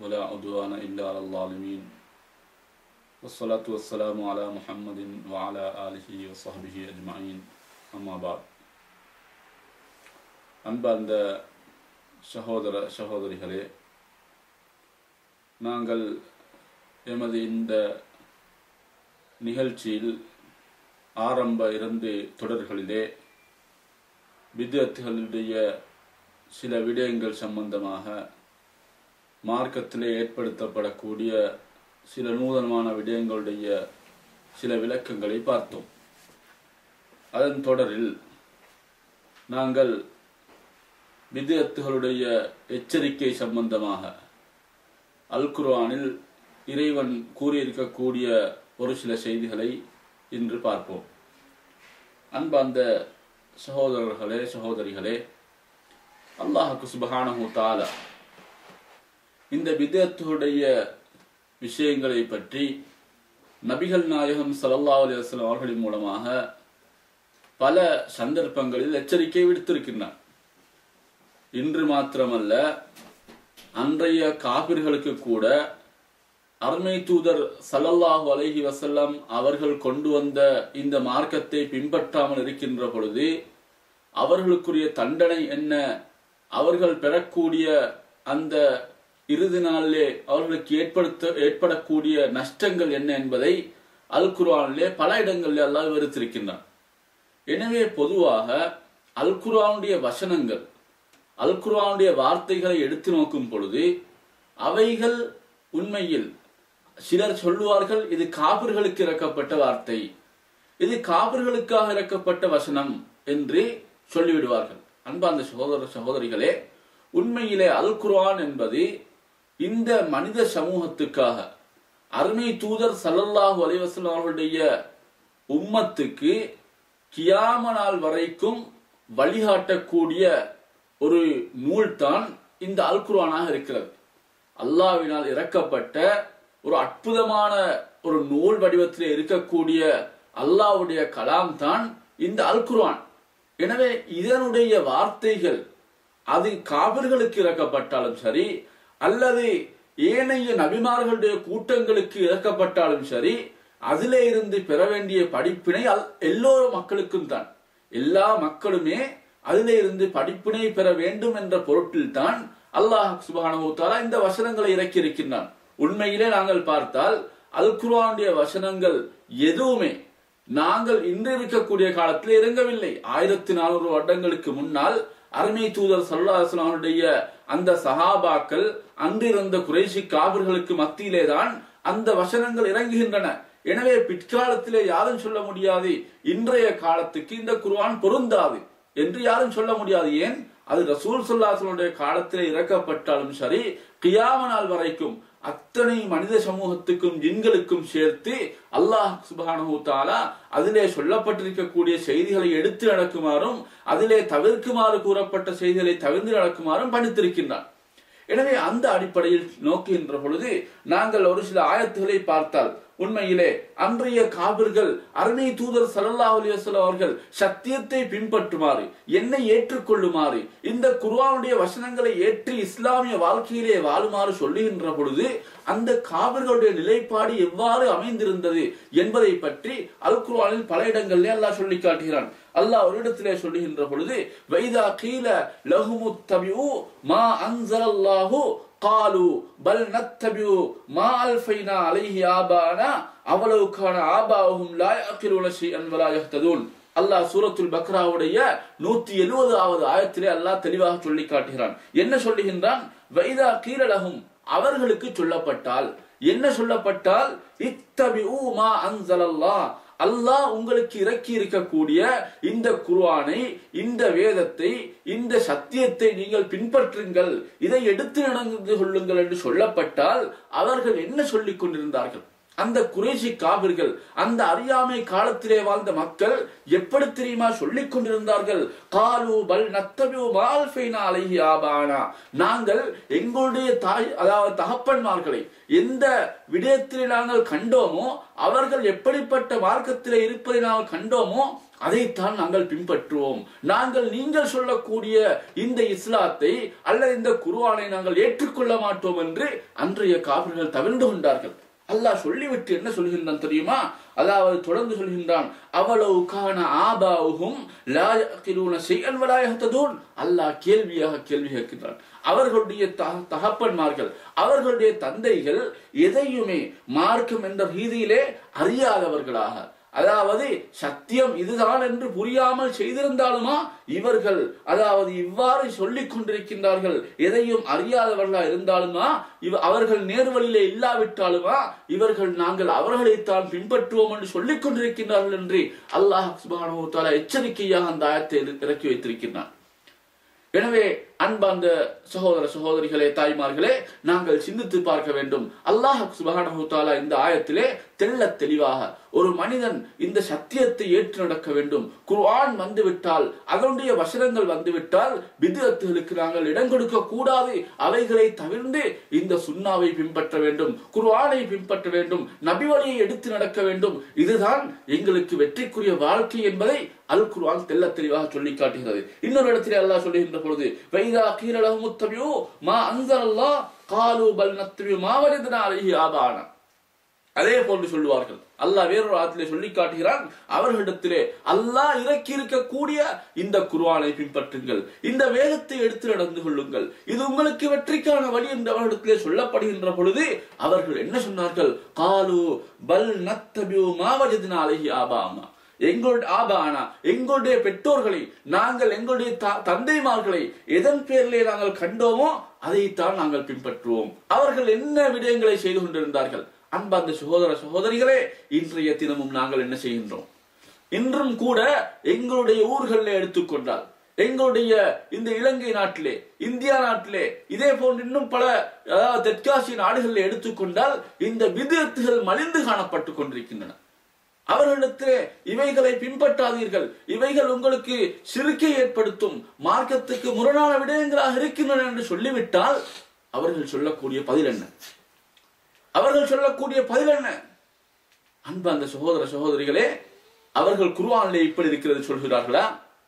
ولا عدوان إلا على الظالمين والصلاة والسلام على محمد وعلى آله وصحبه أجمعين أما بعد அன்பார்ந்த சகோதர சகோதரிகளே நாங்கள் எமது இந்த நிகழ்ச்சியில் ஆரம்ப இரண்டு தொடர்களிலே வித்தியார்த்திகளுடைய சில விடயங்கள் சம்பந்தமாக மார்க்கத்திலே ஏற்படுத்தப்படக்கூடிய சில நூதனமான விடயங்களுடைய சில விளக்கங்களை பார்த்தோம் அதன் தொடரில் நாங்கள் வித்தியத்துகளுடைய எச்சரிக்கை சம்பந்தமாக அல் குர்ஆனில் இறைவன் கூறியிருக்கக்கூடிய ஒரு சில செய்திகளை இன்று பார்ப்போம் அன்பார்ந்த சகோதரர்களே சகோதரிகளே அல்லாஹுக்கு சுபஹானஹு தாலா இந்த விதத்துடைய விஷயங்களை பற்றி நபிகள் நாயகம் ஸல்லல்லாஹு அலைஹி வஸல்லம் அவர்களின் மூலமாக பல சந்தர்ப்பங்களில் எச்சரிக்கை விடுத்திருக்கின்றார் இன்று மாத்திரமல்ல அன்றைய காபிர்களுக்கு கூட அருமை தூதர் சல்லல்லாஹு அலைஹி வசல்லம் அவர்கள் கொண்டு வந்த இந்த மார்க்கத்தை பின்பற்றாமல் இருக்கின்ற பொழுது அவர்களுக்குரிய தண்டனை என்ன அவர்கள் பெறக்கூடிய அந்த இறுதி நாளிலே அவர்களுக்கு ஏற்படுத்த ஏற்படக்கூடிய நஷ்டங்கள் என்ன என்பதை அல் குர்ஆனிலே பல இடங்களில் அல்லாஹ் விவரித்திருக்கின்றான் எனவே பொதுவாக அல் குர்ஆனுடைய வசனங்கள் அல் குர்ஆனுடைய வார்த்தைகளை எடுத்து நோக்கும் பொழுது அவைகள் உண்மையில் சிலர் சொல்லுவார்கள் இது காபிர்களுக்கு இறக்கப்பட்ட வார்த்தை இது காபிர்களுக்காக இறக்கப்பட்ட வசனம் என்று சொல்லிவிடுவார்கள் அன்பார்ந்த சகோதர சகோதரிகளே உண்மையிலே அல் குர்ஆன் என்பது இந்த மனித சமூகத்துக்காக அருமை தூதர் சல்லல்லாஹு அலைவசம் அவர்களுடைய உம்மத்துக்கு கியாம நாள் வரைக்கும் வழிகாட்டக்கூடிய ஒரு நூல்தான் இந்த அல் குர்ஆனாக இருக்கிறது அல்லாவினால் இறக்கப்பட்ட ஒரு அற்புதமான ஒரு நூல் வடிவத்தில் இருக்கக்கூடிய அல்லாவுடைய கலாம் தான் இந்த அல் குர்ஆன் எனவே இதனுடைய வார்த்தைகள் அது காவிர்களுக்கு இறக்கப்பட்டாலும் சரி அல்லது ஏனைய நபிமார்களுடைய கூட்டங்களுக்கு இறக்கப்பட்டாலும் சரி அதிலே இருந்து பெற வேண்டிய படிப்பினை எல்லோரு மக்களுக்கும் தான் எல்லா மக்களுமே அதிலே இருந்து படிப்பினை பெற வேண்டும் என்ற பொருட்டில் தான் அல்லாஹ் சுபானுத்தாலா இந்த வசனங்களை இறக்கி இருக்கின்றான் உண்மையிலே நாங்கள் பார்த்தால் அல் குர்ஆனுடைய வசனங்கள் எதுவுமே நாங்கள் இன்று இருக்கக்கூடிய காலத்தில் இறங்கவில்லை ஆயிரத்தி நானூறு வருடங்களுக்கு முன்னால் அருமை தூதர் சல்லாஹனுடைய அந்த சஹாபாக்கள் அன்று இருந்த குறைசி காவிர்களுக்கு மத்தியிலே தான் அந்த வசனங்கள் இறங்குகின்றன எனவே பிற்காலத்திலே யாரும் சொல்ல முடியாது இன்றைய காலத்துக்கு இந்த குர்ஆன் பொருந்தாது என்று யாரும் சொல்ல முடியாது ஏன் அது ரசூல் சொல்லாசனுடைய காலத்திலே இறக்கப்பட்டாலும் சரி கியாம நாள் வரைக்கும் அத்தனை மனித சமூகத்துக்கும் ஜின்களுக்கும் சேர்த்து அல்லாஹ் சுபானு தாலா அதிலே சொல்லப்பட்டிருக்கக்கூடிய செய்திகளை எடுத்து நடக்குமாறும் அதிலே தவிர்க்குமாறு கூறப்பட்ட செய்திகளை தவிர்த்து நடக்குமாறும் பணித்திருக்கின்றான் எனவே அந்த அடிப்படையில் நோக்குகின்ற பொழுது நாங்கள் ஒரு சில ஆயத்துகளை பார்த்தால் உண்மையிலே அன்றைய காபிர்கள் அருமை தூதர் சல்லல்லாஹு அலைஹி வஸல்லம் அவர்கள் சத்தியத்தை பின்பற்றுமாறு என்னை ஏற்றுக்கொள்ளுமாறு இந்த குர்ஆனுடைய வசனங்களை ஏற்று இஸ்லாமிய வாழ்க்கையிலே வாழுமாறு சொல்லுகின்ற பொழுது அந்த காபிர்களுடைய நிலைப்பாடு எவ்வாறு அமைந்திருந்தது என்பதை பற்றி அல் குர்ஆனில் பல இடங்களிலே அல்லாஹ் சொல்லி காட்டுகிறான் அல்லாஹ் ஒரு இடத்திலே சொல்லுகின்ற பொழுது வைதா கீல லஹுமு தபிஉ மா அன்சலல்லாஹு காலு பல் நத்தபியு மா அல்ஃபைனா அலைஹி ஆபானா அவ்வளவு கான ஆபாவும் லா யகிலுன ஷைஅன் வலா யஹ்ததூன் அல்லாஹ் சூரத்துல் பக்ராவுடைய நூத்தி எழுபதாவது ஆயத்திலே அல்லாஹ் தெளிவாக சொல்லி காட்டுகிறான் என்ன சொல்லுகின்றான் வைதா கீழலகும் அவர்களுக்கு சொல்லப்பட்டால் என்ன சொல்லப்பட்டால் இத்தபிஉ மா அன்சலல்லாஹ் அல்லாஹ் உங்களுக்கு இறக்கி இருக்கக்கூடிய இந்த குர்ஆனை இந்த வேதத்தை இந்த சத்தியத்தை நீங்கள் பின்பற்றுங்கள் இதை எடுத்து நடந்து கொள்ளுங்கள் என்று சொல்லப்பட்டால் அவர்கள் என்ன சொல்லிக் கொண்டிருந்தார்கள் அந்த குறைஷி காவிர்கள் அந்த அறியாமை காலத்திலே வாழ்ந்த மக்கள் எப்படி தெரியுமா சொல்லிக் கொண்டிருந்தார்கள் காலு பல் நத்தபியு மால்ஃபைனா அலைஹி ஆபானா நாங்கள் எங்களுடைய தாய் அதாவது தகப்பன்மார்களை எந்த விடயத்திலே நாங்கள் கண்டோமோ அவர்கள் எப்படிப்பட்ட மார்க்கத்திலே இருப்பதை நாங்கள் கண்டோமோ அதைத்தான் நாங்கள் பின்பற்றுவோம் நாங்கள் நீங்கள் சொல்லக்கூடிய இந்த இஸ்லாத்தை அல்ல இந்த குருவானை நாங்கள் ஏற்றுக்கொள்ள மாட்டோம் என்று அன்றைய காவிர்கள் தவிர்ந்து கொண்டார்கள் அல்லாஹ் சொல்லிவிட்டு என்ன சொல்கின்றான் தெரியுமா அதாவது தொடர்ந்து சொல்கின்றான் அவ்வளவு காண ஆபாவுகும் லா யஅகிலூன ஷைஅன் வலா யஹ்ததூன் அல்லாஹ் கேள்வியாக கேள்வி கேட்கின்றான் அவர்களுடைய த- தகப்பன்மார்கள் அவர்களுடைய தந்தைகள் எதையுமே மார்க்கம் என்ற ரீதியிலே அறியாதவர்களாக அதாவது சத்தியம் இதுதான் என்று புரியாமல் செய்திருந்தாலுமா இவர்கள் அதாவது இவ்வாறு சொல்லிக் கொண்டிருக்கின்றார்கள் எதையும் அறியாதவர்களா இருந்தாலுமா இவ அவர்கள் நேர்வழியிலே இல்லாவிட்டாலுமா இவர்கள் நாங்கள் அவர்களைத்தான் பின்பற்றுவோம் என்று சொல்லிக் கொண்டிருக்கின்றார்கள் என்று அல்லாஹ் சுப்ஹானஹு வ தஆலா எச்சரிக்கையாக அந்த ஆயத்தை இறக்கி வைத்திருக்கின்றான் எனவே அன்பார்ந்த சகோதர சகோதரிகளே தாய்மார்களே நாங்கள் சிந்தித்து பார்க்க வேண்டும் அல்லாஹ் சுபஹானஹு தஆலா இந்த ஆயத்திலே தெள்ள தெளிவாக ஒரு மனிதன் இந்த சத்தியத்தை ஏற்று நடக்க வேண்டும் குர்ஆன் வந்துவிட்டால் அதனுடைய வசனங்கள் வந்துவிட்டால் பிதத்துகளுக்கு நாங்கள் இடம் கொடுக்க கூடாது அவைகளை தவிர்ந்து இந்த சுன்னாவை பின்பற்ற வேண்டும் குர்ஆனை பின்பற்ற வேண்டும் நபி வழியை எடுத்து நடக்க வேண்டும் இதுதான் எங்களுக்கு வெற்றிக்குரிய வாழ்க்கை என்பதை அல் குர்ஆன் தெள்ள தெளிவாக சொல்லி காட்டுகிறது இன்னொரு இடத்திலே அல்லாஹ் சொல்லுகின்ற பொழுது வைதா கீரலஹு முத்தபியு மா அன்ஸலல்லாஹ் காலு பல் நத்தபியு மா வஜத்னா அலைஹி ஆபானா அதே போன்று சொல்லுவார்கள் அல்லாஹ் வேறொரு ஆத்திலே சொல்லி காட்டுகிறான் அவர்களிடத்திலே அல்லாஹ் இறக்கி இருக்கக்கூடிய இந்த குர்ஆனை பின்பற்றுங்கள் இந்த வேதத்தை எடுத்து நடந்து கொள்ளுங்கள் இது உங்களுக்கு வெற்றிக்கான வழி என்று அவர்களிடத்திலே சொல்லப்படுகின்ற பொழுது அவர்கள் என்ன சொன்னார்கள் காலு பல் நத்தபியு மா வஜத்னா அலைஹி ஆபாமா எங்களுடைய ஆபானா எங்களுடைய பெற்றோர்களை நாங்கள் எங்களுடைய த- தந்தைமார்களை எதன் பேரிலே நாங்கள் கண்டோமோ அதைத்தான் நாங்கள் பின்பற்றுவோம் அவர்கள் என்ன விடயங்களை செய்து கொண்டிருந்தார்கள் அன்பார்ந்த சகோதர சகோதரிகளே இன்றைய தினமும் நாங்கள் என்ன செய்கின்றோம் இன்றும் கூட எங்களுடைய ஊர்களில் எடுத்துக்கொண்டால் எங்களுடைய இந்த இலங்கை நாட்டிலே இந்தியா நாட்டிலே இதே போன்று இன்னும் பல அதாவது தெற்காசிய நாடுகளில் எடுத்துக்கொண்டால் இந்த விதத்துகள் மலிந்து காணப்பட்டுக் கொண்டிருக்கின்றன அவர்களிடத்திலே இவைகளை பின்பற்றாதீர்கள் இவைகள் உங்களுக்கு சிறுக்கை ஏற்படுத்தும் மார்க்கத்துக்கு முரணான விடயங்களாக இருக்கின்றன என்று சொல்லிவிட்டால் அவர்கள் சொல்லக்கூடிய பதில் என்ன அவர்கள் சொல்லக்கூடிய பதில் என்ன அன்பு அந்த சகோதர சகோதரிகளே அவர்கள் குர்ஆனிலே இப்படி இருக்கிறது சொல்கிறார்களா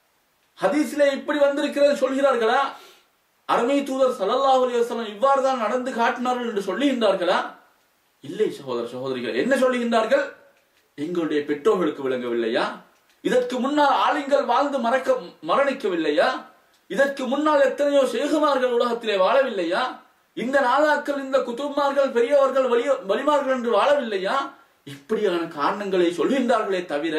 ஹதீஸிலே இப்படி வந்திருக்கிறது சொல்கிறார்களா அருமை தூதர் ஸல்லல்லாஹு அலைஹி வஸல்லம் இவ்வாறு தான் நடந்து காட்டினார்கள் என்று சொல்லுகின்றார்களா இல்லை சகோதர சகோதரிகள் என்ன சொல்லுகின்றார்கள் எங்களுடைய பெற்றோர்களுக்கு விளங்கவில்லையா இதற்கு முன்னால் ஆளுங்கள் வாழ்ந்து மறக்க மரணிக்கவில்லையா இதற்கு முன்னால் எத்தனையோ சேகுமார்கள் உலகத்திலே வாழவில்லையா இந்த நாதாக்கள் இந்த குத்துமார்கள் பெரியவர்கள் வலிய வலிமார்கள் என்று வாழவில்லையா இப்படியான காரணங்களை சொல்கின்றார்களே தவிர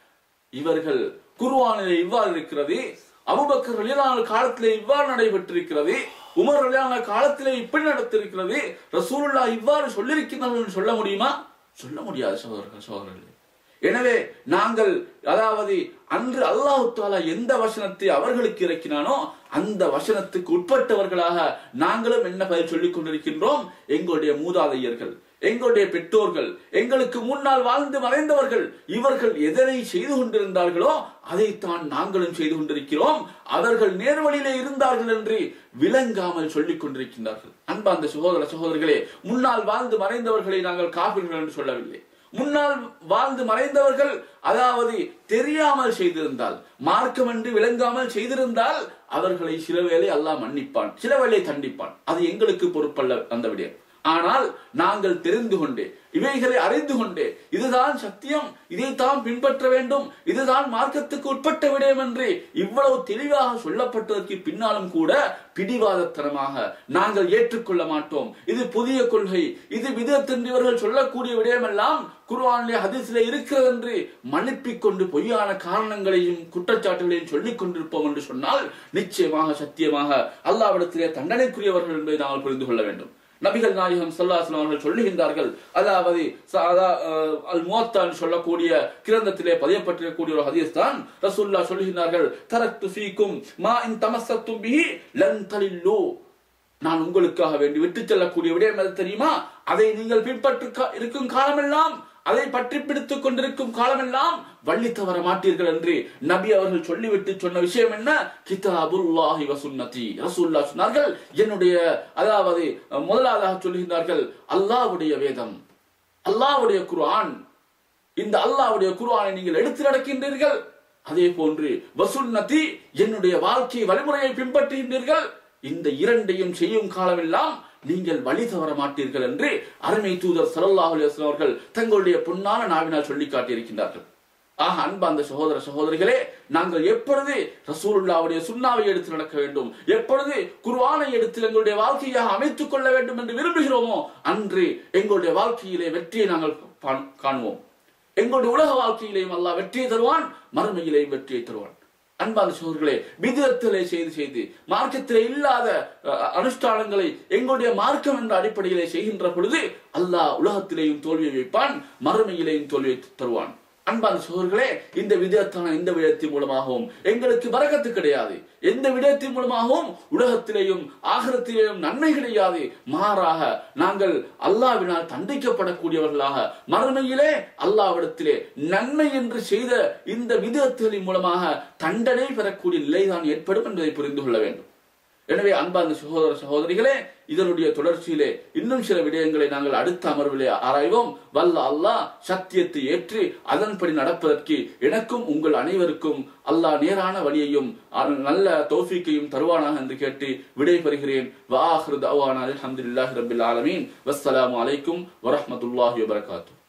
இவர்கள் குருவானிலே இவ்வாறு இருக்கிறது அபுபக்கர் ரலியல்லாஹு காலத்திலே இவ்வாறு நடைபெற்றிருக்கிறது உமர் ரலியல்லாஹு காலத்திலே இப்படி நடத்திருக்கிறது ரசூலுல்லாஹ் இவ்வாறு சொல்லியிருக்கிறார்கள் என்று சொல்ல முடியுமா சொல்ல முடியாது சகோதரர்கள் சகோதரர்களே எனவே நாங்கள் அதாவது அன்று அல்லாஹ் தாலா எந்த வசனத்தை அவர்களுக்கு இறக்கினானோ அந்த வசனத்துக்கு உட்பட்டவர்களாக நாங்களும் என்ன பதில் சொல்லிக் கொண்டிருக்கின்றோம் எங்களுடைய மூதாதையர்கள் எங்களுடைய பெற்றோர்கள் எங்களுக்கு முன்னால் வாழ்ந்து மறைந்தவர்கள் இவர்கள் எதனை செய்து கொண்டிருந்தார்களோ அதைத்தான் நாங்களும் செய்து கொண்டிருக்கிறோம் அவர்கள் நேர்வழியிலே இருந்தார்கள் என்று விளங்காமல் சொல்லிக் கொண்டிருக்கின்றார்கள் அன்பா அந்த சகோதர சகோதரர்களே முன்னால் வாழ்ந்து மறைந்தவர்களை நாங்கள் காப்பீர்கள் என்று சொல்லவில்லை முன்னால் வாழ்ந்து மறைந்தவர்கள் அதாவது தெரியாமல் செய்திருந்தால் மார்க்கம் என்று விளங்காமல் செய்திருந்தால் அவர்களை சில வேளை அல்லாஹ் மன்னிப்பான் சில வேளை தண்டிப்பான் அது எங்களுக்கு பொறுப்பல்ல அந்த விடயம் ஆனால் நாங்கள் தெரிந்து கொண்டே இவைகளை அறிந்து கொண்டே இதுதான் சத்தியம் இதைத்தான் பின்பற்ற வேண்டும் இதுதான் மார்க்கத்துக்கு உட்பட்ட விடயம் என்று இவ்வளவு தெளிவாக சொல்லப்பட்டதற்கு பின்னாலும் கூட பிடிவாதத்தனமாக நாங்கள் ஏற்றுக்கொள்ள மாட்டோம் இது புதிய கொள்கை இது விதத்தென்று இவர்கள் சொல்லக்கூடிய விடயமெல்லாம் குர்ஆனிலே ஹதீஸிலே இருக்கிறது என்று மன்னிப்பிக் கொண்டு பொய்யான காரணங்களையும் குற்றச்சாட்டுகளையும் சொல்லிக் கொண்டிருப்போம் என்று சொன்னால் நிச்சயமாக சத்தியமாக அல்லாவிடத்திலே தண்டனைக்குரியவர்கள் என்பதை நாங்கள் புரிந்து கொள்ள வேண்டும் நபிகள் நாயகம் ஸல்லல்லாஹு அவர்கள் சொல்லுகின்றார்கள் அதாவது ச- அதா- அஹ், அல் முவத்தான் சொல்லக்கூடிய கிரந்தத்திலே பதியப்பட்டிருக்கக்கூடிய ஒரு ஹதீஸ் தான் ரசூலுல்லாஹ் சொல்லுகின்றார்கள் தரக்து ஃபீக்கும் மா இன் தமஸ்ஸத்தும் பிஹி லன் தலில்லு நான் உங்களுக்காக வேண்டி விட்டு செல்லக்கூடிய விடயம் எது தெரியுமா அதை நீங்கள் பின்பற்று கா- இருக்கும் காலமெல்லாம் அதை பற்றி பிடித்துக் கொண்டிருக்கும் காலமெல்லாம் வள்ளி தவற மாட்டீர்கள் என்று நபி அவர்கள் சொல்லிவிட்டு சொன்ன விஷயம் என்ன கிதாபுல்லாஹி வசுன்னதி ரசூல்லா சொன்னார்கள் என்னுடைய அதாவது அஹ், முதலாவதாக சொல்லுகின்றார்கள் அல்லாஹ்வுடைய வேதம் அல்லாஹ்வுடைய குர்ஆன் இந்த அல்லாஹ்வுடைய குர்ஆனை நீங்கள் எடுத்து நடக்கின்றீர்கள் அதே போன்று வசுன்னதி என்னுடைய வாழ்க்கை வழிமுறையை பின்பற்றுகின்றீர்கள் இந்த இரண்டையும் செய்யும் காலமெல்லாம் நீங்கள் வழி தவற மாட்டீர்கள் என்று அருமை தூதர் ஸல்லல்லாஹு அலைஹி வஸல்லம் அவர்கள் தங்களுடைய பொன்னான நாவினால் சொல்லி காட்டியிருக்கின்றார்கள் ஆக அன்பார்ந்த சகோதர சகோதரிகளே நாங்கள் எப்பொழுது ரசூலுல்லாவுடைய சுண்ணாவை எடுத்து நடக்க வேண்டும் எப்பொழுது குர்ஆனை எடுத்து எங்களுடைய வாழ்க்கையாக அமைத்துக் கொள்ள வேண்டும் என்று விரும்புகிறோமோ அன்று எங்களுடைய வாழ்க்கையிலே வெற்றியை நாங்கள் பா- காணுவோம் எங்களுடைய உலக வாழ்க்கையிலேயும் அல்லாஹ் வெற்றியை தருவான் மறுமையிலேயும் வெற்றியை தருவான் அன்பான சோர்களே விதத்திலே செய்து செய்து மார்க்கத்திலே இல்லாத அஹ், அனுஷ்டானங்களை எங்களுடைய மார்க்கம் என்ற அடிப்படையிலே செய்கின்ற பொழுது அல்லாஹ் உலகத்திலேயும் தோல்வியை வைப்பான் மறுமையிலேயும் தோல்வியை தருவான் அன்பான சோர்களே இந்த விதத்தான இந்த விடயத்தின் மூலமாகவும் எங்களுக்கு வரகத்து கிடையாது எந்த விடயத்தின் மூலமாகவும் உலகத்திலேயும் ஆகரத்திலேயும் நன்மை கிடையாது மாறாக நாங்கள் அல்லாவினால் தண்டிக்கப்படக்கூடியவர்களாக மறுமையிலே அல்லாவிடத்திலே நன்மை என்று செய்த இந்த விதத்துகளின் மூலமாக தண்டனை பெறக்கூடிய நிலைதான் ஏற்படும் என்பதை புரிந்து கொள்ள வேண்டும் எனவே அன்பார்ந்த சகோதர சகோதரிகளே இதனுடைய தொடர்ச்சியிலே இன்னும் சில விடயங்களை நாங்கள் அடுத்த அமர்விலே ஆராய்வோம் வல்ல அல்லாஹ் சத்தியத்தை ஏற்று அதன்படி நடப்பதற்கு எனக்கும் உங்கள் அனைவருக்கும் அல்லாஹ் நேரான வழியையும் அ- நல்ல தௌஃபீக்கையும் தருவானாக என்று கேட்டு விடை பெறுகிறேன் வாஹிரு தவானா அல்ஹம்துலில்லாஹி ரப்பில் ஆலமீன் வஸ்ஸலாமு அலைக்கும் வரஹ்மத்துல்லாஹி வபரகாத்துஹு